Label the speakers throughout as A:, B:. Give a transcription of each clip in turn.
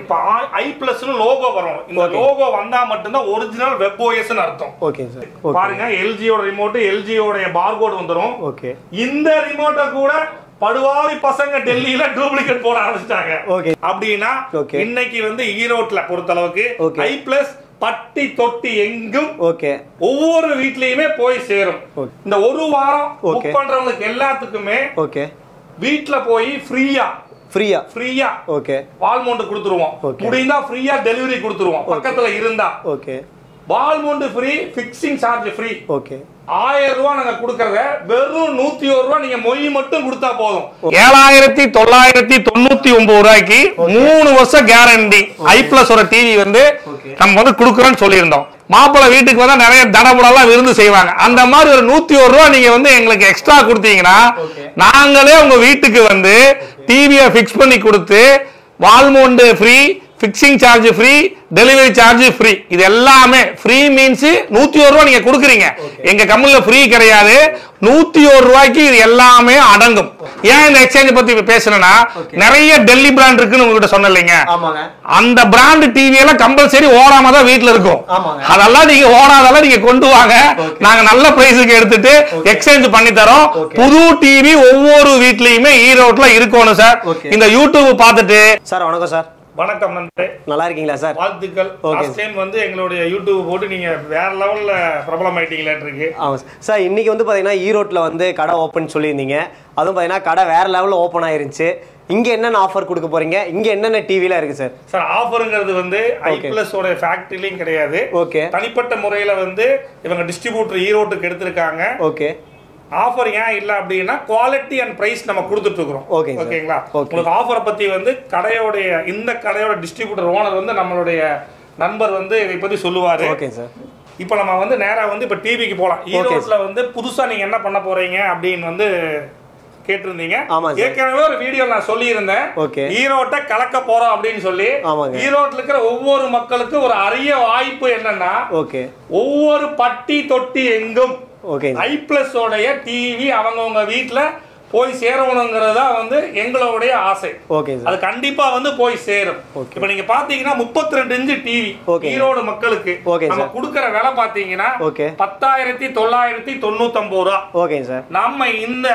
A: இப்ப ஐ பிளஸ்னு லோகோ வரும் இந்த லோகோ வந்தா மட்டும்தான் ஒரிஜினல் வெப் ஓஎஸ்னு அர்த்தம்
B: ஓகே சார் ஓகே
A: பாருங்க எல்ஜியோட ரிமோட் எல்ஜியோட பார்கோட் வந்துரும்
B: ஓகே
A: இந்த ரிமோட்டை கூட படுவாவி பசங்க டெல்லியில டூப்ளிகேட் போட ஆரம்பிச்சிட்டாங்க
B: ஓகே
A: அப்படின்னா
B: Okay.
A: இன்னைக்கு வந்து ஈரோட்ல பொறுத்தளவுக்கு
B: Okay.
A: ஐ பிளஸ் பட்டி தொட்டி எங்கும்
B: ஓகே
A: ஒவ்வொரு வீட்லயுமே போய் சேரும்
B: Okay.
A: இந்த ஒரு வாரம்
B: Okay.
A: புக் பண்றவங்களுக்கு எல்லாத்துக்குமே
B: ஓகே
A: வீட்ல போய் ஃப்ரீயா
B: ஃப்ரீயா
A: ஃப்ரீயா
B: ஓகே
A: வால்மௌண்ட் கொடுத்துருவோம்
B: Okay.
A: முடிந்தா ஃப்ரீயா டெலிவரி கொடுத்துருவோம் பக்கத்துல இருந்தா
B: okay
A: wall mount free fixing charge free
B: okay
A: ஆயிரம் ரூபாய் நாங்க கொடுக்கறத வெறும் நூத்தி ஒரு ரூபாய் நீங்க மொய் மட்டும் கொடுத்தா போதும் ஏழாயிரத்தி தொள்ளாயிரத்தி தொண்ணூத்தி ஒன்பது ரூபாய்க்கு மூணு வருஷம் கேரண்டி ஐ பிளஸ் ஒரு டிவி வந்து
B: Okay.
A: நம்ம வந்து கொடுக்குறோம்னு சொல்லியிருந்தோம் மாப்பிள்ளை வீட்டுக்கு வந்தா நிறைய தடபுடலாம் விருந்து செய்வாங்க அந்த மாதிரி ஒரு நூத்தி ஒரு ரூபா நீங்க வந்து எங்களுக்கு எக்ஸ்ட்ரா கொடுத்தீங்கன்னா
B: Okay.
A: நாங்களே உங்க வீட்டுக்கு வந்து டிவியை ஃபிக்ஸ் பண்ணி கொடுத்து wall mount free fixing charge free delivery charge free இது எல்லாமே ஃப்ரீ மீன்ஸ் நூத்தி ஒரு ரூபா நீங்க கொடுக்குறீங்க எங்க கம்பெனில ஃப்ரீ கிடையாது நூத்தி ஒரு ரூபாய்க்கு இது எல்லாமே அடங்கும் ஏன் இந்த எக்ஸ்சேஞ்ச் பத்தி இப்ப பேசுறேன்னா
B: Okay.
A: நிறைய டெல்லி பிராண்ட் இருக்குன்னு உங்ககிட்ட சொன்ன இல்லைங்க
B: ஆமாங்க
A: அந்த பிராண்ட் டிவி எல்லாம் கம்பல்சரி ஓடாம தான் வீட்ல இருக்கும்
B: ஆமாங்க.
A: அதெல்லாம் நீங்க ஓடாதெல்லாம் நீங்க கொண்டு வாங்க
B: Okay.
A: நாங்க நல்ல பிரைஸுக்கு எடுத்துட்டு
B: Okay.
A: எக்ஸ்சேஞ்ச் பண்ணி தரோம்
B: Okay.
A: புது டிவி ஒவ்வொரு வீட்லயுமே ஈரோட்ல இருக்கணும் சார்
B: Okay.
A: இந்த யூடியூப் பார்த்துட்டு
B: சார் வணக்கம் சார்
A: வணக்கம் நன்றி
B: நல்லா இருக்கீங்களா சார்
A: வாழ்த்துக்கள்
B: Okay.
A: லாஸ்ட் டைம் வந்து எங்களுடைய யூடியூப் போட்டு நீங்க வேற லெவல்ல பிரபலம் ஆயிட்டீங்களாட்டு இருக்கு
B: ஆமாம் சார் சார் இன்னைக்கு வந்து பார்த்தீங்கன்னா ஈரோட்டில் வந்து கடை ஓப்பன் சொல்லியிருந்தீங்க அதுவும் பார்த்தீங்கன்னா கடை வேற லெவலில் ஓப்பன் ஆயிருந்துச்சு இங்கே என்னென்ன ஆஃபர் கொடுக்க போறீங்க இங்கே என்னென்ன டிவிலாம் இருக்கு சார்
A: சார் ஆஃபருங்கிறது வந்து ஐ
B: Okay.
A: பிளஸ் ஓட ஃபேக்டரிலையும் கிடையாது
B: ஓகே
A: தனிப்பட்ட முறையில வந்து இவங்க டிஸ்ட்ரிபியூட்டர் ஈரோட்டுக்கு எடுத்திருக்காங்க
B: ஓகே
A: ஆஃபர் ஏன் இல்ல அப்படின்னா குவாலிட்டி அண்ட் பிரைஸ் நம்ம கொடுத்துட்டு இருக்கிறோம்
B: Okay, sir.
A: ஓகேங்களா
B: Okay.
A: உங்களுக்கு ஆஃபரை பத்தி வந்து கடையோடைய இந்த கடையோட டிஸ்ட்ரிபியூட்டர் ஓனர் வந்து நம்மளுடைய நண்பர் வந்து இதை பத்தி சொல்லுவாரு
B: ஓகே சார்
A: இப்போ நம்ம வந்து நேரா வந்து இப்போ டிவிக்கு போலாம் ஈரோட்ல வந்து புதுசா நீங்க என்ன பண்ண போறீங்க அப்படின்னு வந்து கேட்டிருந்தீங்க
B: ஆமா sir.
A: ஏற்கனவே ஒரு வீடியோ நான் சொல்லியிருந்தேன்
B: Okay.
A: ஈரோட்டை கலக்க போறோம் அப்படின்னு சொல்லி
B: ஆமாங்க.
A: ஈரோட்ல இருக்கிற ஒவ்வொரு மக்களுக்கும் ஒரு அரிய வாய்ப்பு என்னன்னா
B: ஓகே
A: ஒவ்வொரு பட்டி தொட்டி எங்கும்
B: ஓகே
A: ஐ பிளஸ் உடைய டிவி அவங்கவுங்க வீட்ல போய் சேரணுங்கிறது தான் வந்து எங்களுடைய ஆசை
B: ஓகே சார்
A: அது கண்டிப்பா வந்து போய் சேரும்
B: Okay.
A: இப்ப நீங்க பாத்தீங்கன்னா 32 ரெண்டு இன்ச்சு டிவி
B: Okay.
A: ஈரோடு மக்களுக்கு
B: Okay,
A: நம்ம
B: sir.
A: கொடுக்கற விலை பாத்தீங்கன்னா
B: Okay.
A: பத்தாயிரத்தி தொள்ளாயிரத்தி தொண்ணூத்தொன்பது ரூபா
B: ஓகே சார்
A: நம்ம இந்த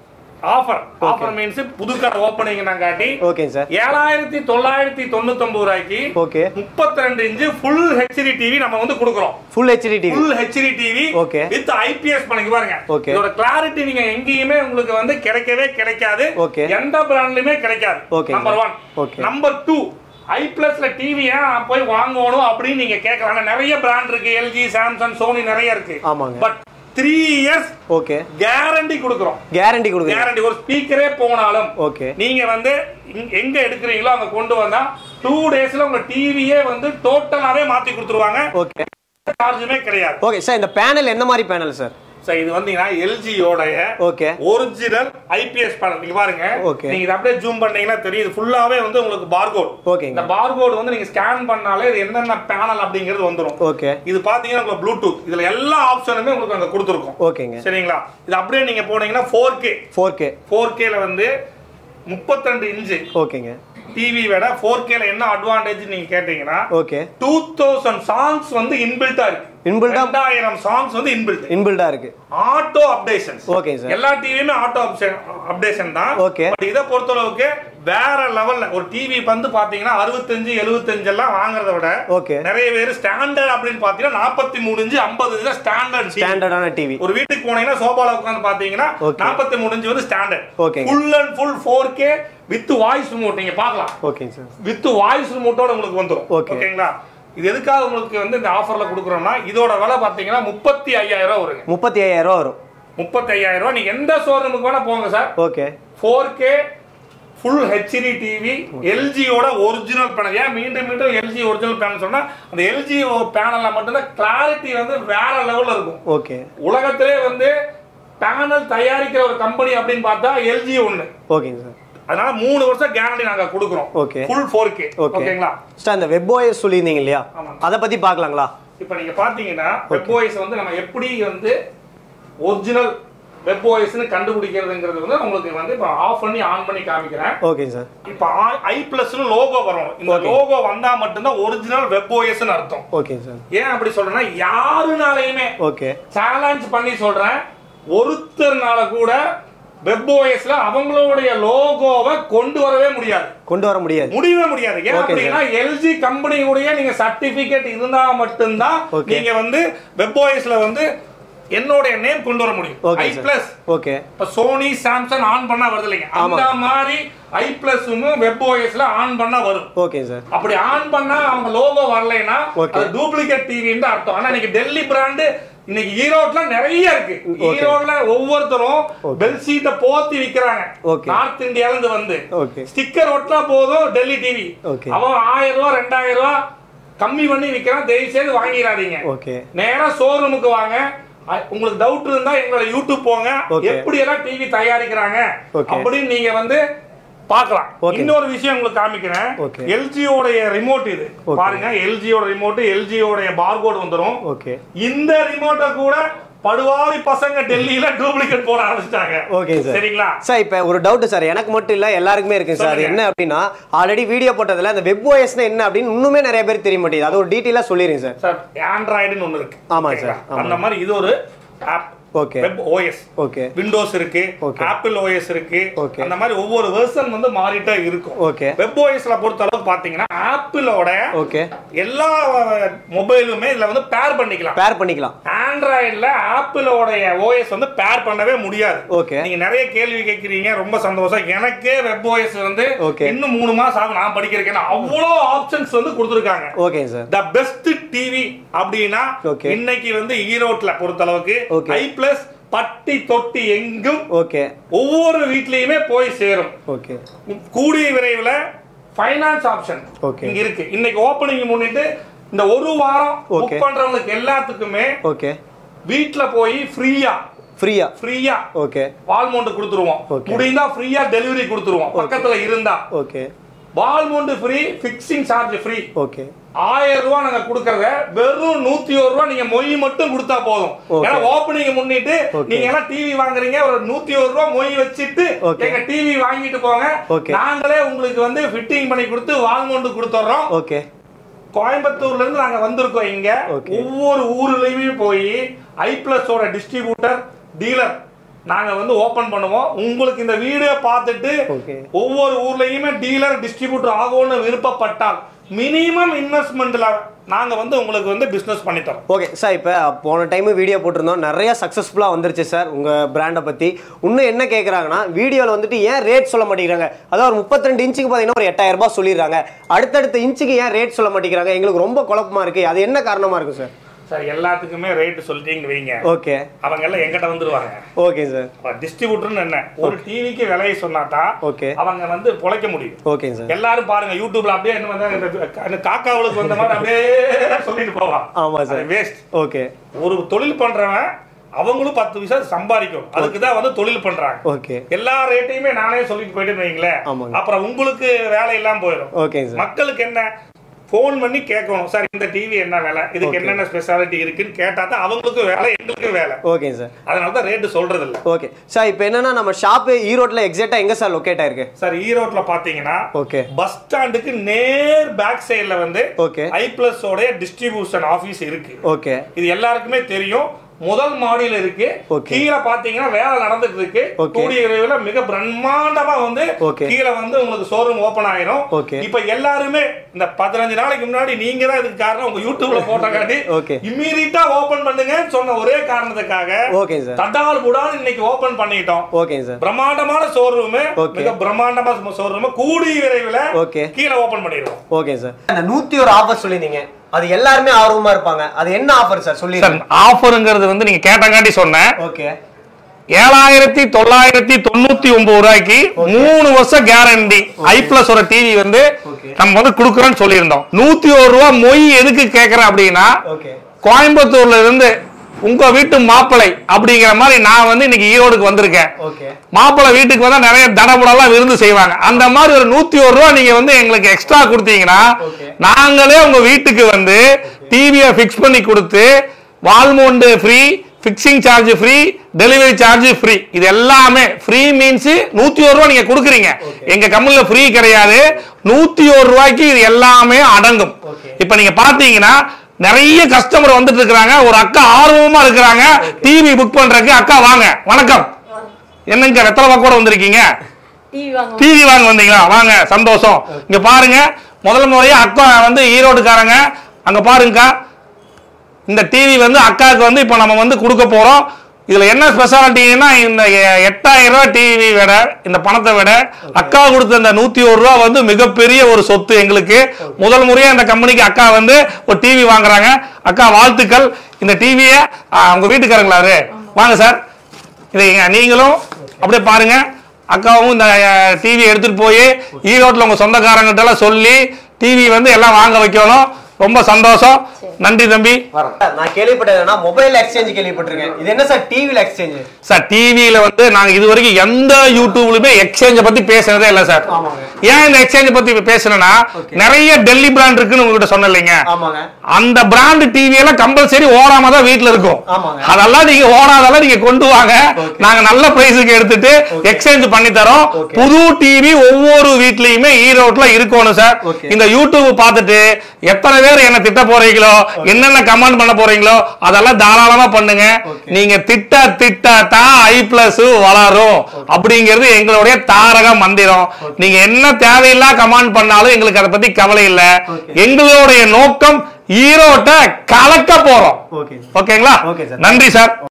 A: ஆஃபர் ஆஃபர் மீன்ஸ் புது கடை ஓப்பனிங் காட்டி
B: ஓகே சார்
A: ஏழாயிரத்தி தொள்ளாயிரத்தி தொண்ணூத்தொன்பது ரூபாய்க்கு
B: ஓகே
A: முப்பத்தி ரெண்டு இன்ச்சு ஃபுல் ஹெச்டி டிவி நம்ம வந்து கொடுக்குறோம்
B: full HD TV
A: full HD TV
B: Okay.
A: With IPS பண்ணிக்கு பாருங்க
B: Okay.
A: இதோட கிளாரிட்டி நீங்க எங்கேயுமே உங்களுக்கு வந்து கிடைக்கவே கிடைக்காது
B: Okay.
A: எந்த பிராண்ட்லயுமே கிடைக்காது
B: Okay,
A: number
B: sir.
A: One
B: Okay.
A: Number two I பிளஸ்ல டிவி ஏன் போய் வாங்கணும் அப்படின்னு நீங்க கேட்கலாம் ஆனா நிறைய பிராண்ட் இருக்கு எல்ஜி சாம்சங் சோனி நிறைய இருக்கு
B: ஆமாங்க.
A: But three years
B: okay
A: guarantee கொடுக்குறோம்
B: கேரண்டி கொடுக்குறீங்க
A: கேரண்டி ஒரு ஸ்பீக்கரே போனாலும்
B: ஓகே
A: நீங்க வந்து இங்க- எங்க எடுக்கிறீங்களோ அங்க கொண்டு வந்தா டூ டேஸ்ல உங்க டிவியே வந்து டோட்டலாவே மாத்தி கொடுத்துருவாங்க
B: ஓகே
A: சார்ஜுமே கிடையாது
B: ஓகே சார் இந்த பேனல் என்ன மாதிரி பேனல் சார்
A: சார் இது வந்தீங்கன்னா எல்ஜியோடைய
B: ஓகே
A: ஒரிஜினல் ஐபிஎஸ் பேனல் நீங்க பாருங்க
B: Okay.
A: நீங்க இதை அப்படியே ஜூம் பண்ணீங்கன்னா தெரியுது ஃபுல்லாவே வந்து உங்களுக்கு பார்கோட்
B: ஓகேங்க
A: இந்த பார்கோட் வந்து நீங்க ஸ்கேன் பண்ணாலே இது என்னென்ன பேனல் அப்படிங்கிறது வந்துரும்
B: ஓகே
A: இது பாத்தீங்கன்னா உங்களுக்கு ப்ளூடூத் இதுல எல்லா ஆப்ஷனுமே உங்களுக்கு அங்க கொடுத்துருக்கோம்
B: ஓகேங்க
A: சரிங்களா இது அப்படியே நீங்க போனீங்கன்னா four K
B: four K
A: four கேல வந்து 32 இன்ச்சு
B: ஓகேங்க
A: டிவி விட ஃபோர் கேல என்ன அட்வான்டேஜ் நீங்க கேட்டீங்கன்னா
B: ஓகே
A: டூ தௌசண்ட் சாங்ஸ் வந்து இன்பில்ட்டா இருக்கு
B: Inbuilt ஆ?
A: ரெண்டாயிரம் சாங்ஸ் வந்து இன்பில்ட்
B: இன்பில்டா இருக்கு
A: ஆட்டோ அப்டேஷன்ஸ்
B: ஓகே சார்
A: எல்லா டிவியுமே ஆட்டோ அப்டேஷன் தான்
B: Okay.
A: பட் இதை பொறுத்தளவுக்கு வேற லெவல்ல ஒரு டிவி வந்து பாத்தீங்கன்னா அறுபத்தஞ்சு எழுபத்தஞ்சு எல்லாம் வாங்குறத விட
B: ஓகே
A: நிறைய பேர் ஸ்டாண்டர்ட் அப்படின்னு பாத்தீங்கன்னா நாற்பத்தி மூணு இன்ச்சு ஐம்பது இன்ச்சு ஸ்டாண்டர்ட்
B: ஸ்டாண்டர்டான டிவி
A: ஒரு வீட்டுக்கு போனீங்கன்னா சோபால உட்காந்து பாத்தீங்கன்னா
B: Okay.
A: நாற்பத்தி மூணு இன்ச்சு வந்து standard
B: Okay.
A: Full and full four K with voice remote நீங்க பார்க்கலாம்
B: ஓகேங்க சார்
A: வித் வாய்ஸ் ரிமோட்டோட உங்களுக்கு வந்துரும்
B: Okay.
A: ஓகேங்களா இது எதுக்காக உங்களுக்கு வந்து இந்த ஆஃபர்ல கொடுக்குறோம்னா இதோட விலை பாத்தீங்கன்னா முப்பத்தி ஐயாயிரம் ரூபாய் வருங்க
B: முப்பத்தி ஐயாயிரம் ரூபா வரும்
A: முப்பத்தி ஐயாயிரம் ரூபாய் நீங்க எந்த ஷோரூமுக்கு வேணா போங்க sir
B: okay
A: four K full HD TV எல்ஜியோட ஒரிஜினல் பேனல் ஏன் மீண்டும் மீண்டும் எல்ஜி ஒரிஜினல் பேனல் சொன்னா அந்த எல்ஜி பேனல்ல மட்டும்தான் கிளாரிட்டி வந்து வேற லெவல்ல இருக்கும்
B: ஓகே
A: உலகத்திலே வந்து பேனல் தயாரிக்கிற ஒரு கம்பெனி அப்படின்னு பார்த்தா எல்ஜி ஒண்ணு
B: ஓகேங்க சார்
A: அதனால மூணு வருஷம் கேரண்டி நாங்க கொடுக்குறோம்
B: Okay.
A: Full four K
B: okay
A: ஓகேங்களா
B: சார் இந்த வெப் ஓஎஸ் சொல்லியிருந்தீங்க இல்லையா
A: ஆமாங்க.
B: அதை பத்தி பார்க்கலாங்களா
A: இப்போ நீங்க பாத்தீங்கன்னா வெப் ஓஎஸ் வந்து நம்ம எப்படி வந்து ஒரிஜினல் வெப் ஓஎஸ்னு கண்டுபிடிக்கிறதுங்கிறது வந்து உங்களுக்கு வந்து இப்போ ஆஃப் பண்ணி ஆன் பண்ணி காமிக்கிறேன்
B: ஓகே சார்
A: இப்போ ஐ பிளஸ்னு லோகோ வரும் இந்த லோகோ வந்தா மட்டும்தான் ஒரிஜினல் வெப் ஓஎஸ்னு அர்த்தம்
B: ஓகே சார்
A: ஏன் அப்படி சொல்றேன்னா யாருனாலையுமே
B: ஓகே
A: சேலஞ்ச் பண்ணி சொல்றேன் ஒருத்தர்னால கூட வெப் ஓஎஸ்ல அவங்களுடைய லோகோவை கொண்டு வரவே முடியாது
B: கொண்டு வர முடியாது
A: முடியவே முடியாது ஏன்
B: Okay,
A: அப்படின்னா எல்ஜி கம்பெனியுடைய நீங்க சர்டிபிகேட் இருந்தா மட்டும்தான்
B: Okay.
A: நீங்க வந்து வெப் ஓஎஸ்ல வந்து என்னுடைய நேம் கொண்டு வர முடியும்
B: Okay,
A: I
B: sir.
A: Plus
B: okay
A: இப்ப சோனி சாம்சங் ஆன் பண்ணா வருது இல்லைங்க அந்த மாதிரி ஐ பிளஸும் வெப் ஓஎஸ்ல ஆன் பண்ணா வரும்
B: ஓகே சார்
A: அப்படி ஆன் பண்ணா அவங்க லோகோ வரலைன்னா
B: Okay.
A: அது டூப்ளிகேட் டிவின்னு அர்த்தம் ஆனா இன்னைக்கு டெல்லி பிராண்டு இன்னைக்கு ஈரோட்ல நிறைய இருக்கு
B: Okay.
A: ஈரோட்ல ஒவ்வொருத்தரும்
B: Okay.
A: பெல் சீட்டை போத்தி விக்கிறாங்க
B: Okay.
A: நார்த் இந்தியால இருந்து வந்து
B: ஓகே
A: ஸ்டிக்கர் ஒட்டினா போதும் டெல்லி டிவி
B: Okay.
A: அவன் ஆயிரம் ரூபா ரெண்டாயிரம் ரூபா கம்மி பண்ணி விற்கிறான் தயவு செய்து வாங்கிடாதீங்க
B: ஓகே
A: நேரா ஷோரூமுக்கு வாங்க அ- உங்களுக்கு டவுட் இருந்தா எங்களோட யூடியூப் போங்க
B: Okay.
A: எப்படி எல்லாம் டிவி தயாரிக்கிறாங்க
B: Okay.
A: அப்படின்னு நீங்க வந்து பார்க்கலாம்
B: Okay.
A: இன்னொரு விஷயம் உங்களுக்கு காமிக்கிறேன்
B: Okay.
A: எல்ஜியோடைய ரிமோட் இது
B: Okay.
A: பாருங்க எல்ஜியோட ரிமோட் எல்ஜியோடைய பார்கோட் வந்துரும்
B: ஓகே
A: இந்த ரிமோட்டை கூட படுவாவி பசங்க டெல்லியில டூப்ளிகேட் போட ஆரம்பிச்சிட்டாங்க
B: ஓகே சார்
A: சரிங்களா
B: சார் இப்போ ஒரு டவுட் சார் எனக்கு மட்டும் இல்ல எல்லாருக்குமே இருக்கு சார் அது
A: சொல்லுங்க.
B: என்ன அப்படின்னா ஆல்ரெடி வீடியோ போட்டதுல அந்த வெப் ஓஎஸ்னா என்ன அப்படின்னு இன்னுமே நிறைய பேர் தெரிய மாட்டேங்குது அது ஒரு டீட்டெயிலா சொல்லிடுங்க சார்
A: சார் ஆண்ட்ராய்டுன்னு ஒண்ணு இருக்கு
B: ஆமா
A: ஓகேங்களா?
B: சார், ஆமா.
A: அந்த மாதிரி இது ஒரு app
B: okay
A: web OS
B: okay
A: Windows இருக்கு
B: Okay.
A: ஆப்பிள் ஓஎஸ் இருக்கு
B: Okay.
A: அந்த மாதிரி ஒவ்வொரு வெர்ஷன் வந்து மாறிட்டே இருக்கும்
B: ஓகே
A: வெப் ஓஎஸ்ல பொறுத்த அளவுக்கு பாத்தீங்கன்னா ஆப்பிளோட
B: ஓகே
A: எல்லா மொபைலுமே இதுல வந்து பேர் பண்ணிக்கலாம்
B: பேர் பண்ணிக்கலாம்
A: ஆண்ட்ராய்டுல ஆப்பிளோடைய ஓஎஸ் வந்து பேர் பண்ணவே முடியாது
B: ஓகே
A: நீங்க நிறைய கேள்வி கேட்கறீங்க ரொம்ப சந்தோஷம் எனக்கே வெப் ஓஎஸ் வந்து
B: Okay.
A: இன்னும் மூணு மாசம் ஆகும் நான் படிக்கிறேன் அவ்வளோ ஆப்ஷன்ஸ் வந்து கொடுத்துருக்காங்க
B: okay sir
A: the best TV அப்படின்னா
B: Okay.
A: இன்னைக்கு வந்து ஈரோட்ல பொறுத்த அளவுக்கு
B: Okay.
A: ஐ பிளஸ் பட்டி தொட்டி எங்கும்
B: ஓகே
A: ஒவ்வொரு வீட்லயுமே போய் சேரும்
B: ஓகே
A: கூடிய விரைவில் ஃபைனான்ஸ் ஆப்ஷன்
B: Okay.
A: இங்க இருக்கு இன்னைக்கு ஓப்பனிங் முன்னிட்டு இந்த ஒரு வாரம்
B: Okay.
A: புக் பண்றவங்களுக்கு எல்லாத்துக்குமே
B: ஓகே
A: வீட்ல போய் ஃப்ரீயா
B: ஃப்ரீயா
A: ஃப்ரீயா
B: ஓகே
A: வால்மௌண்ட் கொடுத்துருவோம்
B: Okay.
A: முடிந்தா ஃப்ரீயா டெலிவரி கொடுத்துருவோம் பக்கத்துல இருந்தா
B: okay
A: wall mount free fixing charge free
B: okay
A: ஆயிரம் ரூபாய் நாங்க கொடுக்கறத வெறும் நூத்தி ஒரு ரூபாய் நீங்க மொய் மட்டும் கொடுத்தா போதும்
B: Okay.
A: ஏன்னா ஓப்பனிங் முன்னிட்டு
B: Okay.
A: நீங்க எல்லாம் டிவி வாங்குறீங்க ஒரு நூத்தி ஒரு ரூபாய் மொய் வச்சுட்டு
B: Okay.
A: எங்க டிவி வாங்கிட்டு போங்க
B: Okay.
A: நாங்களே உங்களுக்கு வந்து ஃபிட்டிங் பண்ணி கொடுத்து வால்மௌண்ட் கொடுத்துறோம்
B: ஓகே
A: கோயம்புத்தூர்ல இருந்து நாங்க வந்திருக்கோம் இங்க
B: Okay.
A: ஒவ்வொரு ஊர்லயுமே போய் ஐ பிளஸோட டிஸ்ட்ரிபியூட்டர் டீலர் நாங்க வந்து ஓபன் பண்ணுவோம் உங்களுக்கு இந்த வீடியோ பார்த்துட்டு
B: Okay.
A: ஒவ்வொரு ஊர்லயுமே டீலர் டிஸ்ட்ரிபியூட்டர் ஆகும்னு விருப்பப்பட்டால் மினிமம் இன்வெஸ்ட்மெண்ட்ல நாங்க வந்து உங்களுக்கு வந்து பிசினஸ் பண்ணி தரோம்
B: ஓகே சார் இப்போ போன டைம் வீடியோ போட்டிருந்தோம் நிறைய சக்ஸஸ்ஃபுல்லாக வந்துருச்சு சார் உங்கள் பிராண்டை பற்றி இன்னும் என்ன கேட்குறாங்கன்னா வீடியோவில் வந்துட்டு ஏன் ரேட் சொல்ல மாட்டேங்கிறாங்க அதாவது ஒரு 32 இன்ச்சுக்கு பார்த்தீங்கன்னா ஒரு எட்டாயிரம் ரூபாய் சொல்லிடுறாங்க அடுத்தடுத்த இன்ச்சுக்கு ஏன் ரேட் சொல்ல மாட்டேங்கிறாங்க எங்களுக்கு ரொம்ப குழப்பமா இருக்குது அது என்ன காரணமாக இருக்கும் சார்
A: சார் எல்லாத்துக்குமே ரேட் சொல்லிட்டீங்கன்னு வைங்க
B: ஓகே
A: அவங்க எல்லாம் எங்கிட்ட வந்துருவாங்க
B: ஓகே சார்
A: டிஸ்ட்ரிபியூட்டர்னு என்ன ஒரு டிவிக்கு விலையை சொன்னாதான்
B: ஓகே
A: அவங்க வந்து பொழைக்க முடியும்
B: ஓகே சார்
A: எல்லாரும் பாருங்க யூடியூப்ல அப்படியே என்ன வந்து இந்த- இந்த காக்காவுக்கு வந்த மாதிரி அப்படியே சொல்லிட்டு போவான்
B: ஆமா சார்
A: வேஸ்ட்
B: ஓகே
A: ஒரு தொழில் பண்றவன் அவங்களும் பத்து பைசா சம்பாதிக்கும் அதுக்கு தான் வந்து தொழில் பண்றாங்க
B: ஓகே
A: எல்லா ரேட்டையுமே நானே சொல்லிட்டு போயிட்டு வைங்களேன்
B: ஆமாங்க.
A: அப்புறம் உங்களுக்கு வேலை இல்லாம போயிடும்
B: ஓகேங்க சார்
A: மக்களுக்கு என்ன ஃபோன் பண்ணி கேட்கணும் சார் இந்த டிவி என்ன வேலை இதுக்கு
B: Okay.
A: என்னென்ன ஸ்பெஷாலிட்டி இருக்குன்னு கேட்டா தான் அவங்களுக்கும் வேலை எங்களுக்கும் வேலை
B: ஓகேங்க சார்
A: அதனால தான் ரேட்டு சொல்றது இல்ல
B: ஓகே சார் இப்போ என்னன்னா நம்ம ஷாப்பு ஈரோட்டில் எக்ஸாக்டாக எங்கே சார் லொக்கேட் ஆயிருக்கு
A: சார் ஈரோட்ல பாத்தீங்கன்னா
B: ஓகே
A: பஸ் ஸ்டாண்டுக்கு நேர் பேக் சைடுல வந்து
B: ஓகே
A: ஐ பிளஸ் உடைய டிஸ்ட்ரிபியூஷன் ஆபீஸ் இருக்கு
B: ஓகே
A: இது எல்லாருக்குமே தெரியும் முதல் மாடியில இருக்கு
B: Okay.
A: கீழே பாத்தீங்கன்னா வேலை நடந்துட்டு இருக்கு
B: Okay.
A: கூடிய விரைவில் மிக பிரம்மாண்டமா வந்து
B: Okay.
A: கீழே வந்து உங்களுக்கு ஷோரூம் ஓபன் ஆயிரும்
B: Okay.
A: இப்ப எல்லாருமே இந்த பதினஞ்சு நாளைக்கு முன்னாடி நீங்க தான் இதுக்கு காரணம் உங்க யூடியூப்ல போட்டங்காட்டி
B: Okay.
A: இம்மீடியட்டா ஓபன் பண்ணுங்கன்னு சொன்ன ஒரே காரணத்துக்காக
B: ஓகேங்க சார்
A: தட்டால் புடால் இன்னைக்கு ஓபன் பண்ணிட்டோம்
B: ஓகேங்க சார்
A: பிரம்மாண்டமான ஷோரூம்
B: Okay.
A: மிக பிரம்மாண்டமான ஷோரூம் கூடிய விரைவில்
B: Okay.
A: கீழே ஓபன் பண்ணிடுவோம்
B: ஓகே சார் அந்த நூற்றி ஒரு ஆஃபர் சொல்லியிருந்தீங்க அது எல்லாருமே ஆர்வமா இருப்பாங்க அது என்ன ஆஃபர் சார் சொல்லி
A: சார் ஆஃபருங்கிறது வந்து நீங்க கேட்டங்காட்டி சொன்னேன்
B: ஓகே
A: ஏழாயிரத்தி தொள்ளாயிரத்தி தொண்ணூத்தி ஒன்பது ரூபாய்க்கு மூணு வருஷம் கேரண்டி ஐ பிளஸ் ஒரு டிவி வந்து
B: Okay.
A: நம்ம வந்து கொடுக்குறோம்னு சொல்லியிருந்தோம் நூத்தி ஒரு ரூபா மொய் எதுக்கு கேட்கறேன் அப்படின்னா
B: ஓகே
A: கோயம்புத்தூர்ல இருந்து உங்க வீட்டு மாப்பிளை அப்படிங்கிற மாதிரி நான் வந்து இன்னைக்கு ஈரோடுக்கு வந்திருக்கேன்
B: ஓகே
A: மாப்பிள்ளை வீட்டுக்கு வந்தா நிறைய தடபுடலாம் விருந்து செய்வாங்க அந்த மாதிரி ஒரு நூத்தி ஒரு ரூபா நீங்க வந்து எங்களுக்கு எக்ஸ்ட்ரா கொடுத்தீங்கன்னா
B: Okay.
A: நாங்களே உங்க வீட்டுக்கு வந்து டிவியை ஃபிக்ஸ் பண்ணி கொடுத்து wall mount free fixing charge free delivery charge free இது எல்லாமே ஃப்ரீ மீன்ஸ் நூத்தி ஒரு ரூபா நீங்க கொடுக்குறீங்க எங்க கம்பெனில ஃப்ரீ கிடையாது நூத்தி ஒரு ரூபாய்க்கு இது எல்லாமே அடங்கும்
B: Okay.
A: இப்ப நீங்க பாத்தீங்கன்னா நிறைய கஸ்டமர் வந்துட்டு இருக்காங்க ஒரு அக்கா ஆர்வமா இருக்கிறாங்க டிவி புக் பண்றதுக்கு அக்கா வாங்க வணக்கம் என்னங்க வெத்தலை கூட வந்திருக்கீங்க
C: டிவி வாங்க
A: டிவி வாங்க வந்தீங்களா வாங்க சந்தோஷம் இங்க பாருங்க முதல் முறையா அக்கா வந்து ஈரோடுக்காரங்க அங்க பாருங்கக்கா இந்த டிவி வந்து அக்காவுக்கு வந்து இப்போ நம்ம வந்து கொடுக்க போறோம் இதுல என்ன ஸ்பெஷாலிட்டின்னா இந்த எ- எட்டாயிரம் ரூபாய் டிவி விட இந்த பணத்தை விட அக்கா கொடுத்த இந்த நூத்தி ஒரு ரூபா வந்து மிகப்பெரிய ஒரு சொத்து எங்களுக்கு முதல் முறையா இந்த கம்பெனிக்கு அக்கா வந்து ஒரு டிவி வாங்குறாங்க அக்கா வாழ்த்துக்கள் இந்த டிவியை உங்க வீட்டுக்காரங்களா அவரு வாங்க சார் இதை இங்க நீங்களும் அப்படியே பாருங்க அக்காவும் இந்த டிவி எடுத்துட்டு போய் ஈரோட்டில் உங்க சொந்தக்காரங்கிட்ட எல்லாம் சொல்லி டிவி வந்து எல்லாம் வாங்க வைக்கணும் ரொம்ப சந்தோஷம் நன்றி தம்பி
B: நான் கேள்விப்பட்டதுன்னா மொபைல் எக்ஸ்சேஞ்ச் கேள்விப்பட்டிருக்கேன் இது என்ன சார் டிவில எக்ஸ்சேஞ்ச்
A: சார் டிவியில வந்து நாங்க இது வரைக்கும் எந்த யூடியூப்லயுமே எக்ஸ்சேஞ்ச பத்தி பேசுனதே இல்ல சார்
B: ஆமாங்க.
A: ஏன் இந்த எக்ஸ்சேஞ்ச் பத்தி பேசுனா
B: Okay.
A: நிறைய டெல்லி பிராண்ட் இருக்குன்னு உங்ககிட்ட சொன்ன இல்லைங்க
B: ஆமாங்க
A: அந்த பிராண்ட் டிவி எல்லாம் கம்பல்சரி ஓடாம தான் வீட்ல இருக்கும்
B: ஆமாங்க.
A: அதெல்லாம் நீங்க ஓடாதெல்லாம் நீங்க கொண்டு வாங்க
B: Okay.
A: நாங்க நல்ல பிரைஸுக்கு எடுத்துட்டு
B: Okay.
A: எக்ஸ்சேஞ்ச் பண்ணி தரோம்
B: Okay.
A: புது டிவி ஒவ்வொரு வீட்லயுமே ஈரோட்ல இருக்கணும் சார்
B: Okay.
A: இந்த யூடியூப் பார்த்துட்டு எத்தனை பேர் என்ன திட்ட போறீங்களோ என்னென்ன கமெண்ட் பண்ண போறீங்களோ அதெல்லாம் தாராளமா பண்ணுங்க
B: Okay.
A: நீங்க திட்ட திட்ட தான் ஐ பிளஸ் வளரும் அப்படிங்கிறது எங்களுடைய தாரக மந்திரம் நீங்க என்ன தேவையில்லா கமெண்ட் பண்ணாலும் எங்களுக்கு அதை பத்தி கவலை இல்ல
B: Okay.
A: எங்களுடைய நோக்கம் ஈரோட்டை கலக்க போறோம்
B: ஓகே
A: ஓகேங்களா
B: Okay, sir.
A: நன்றி சார்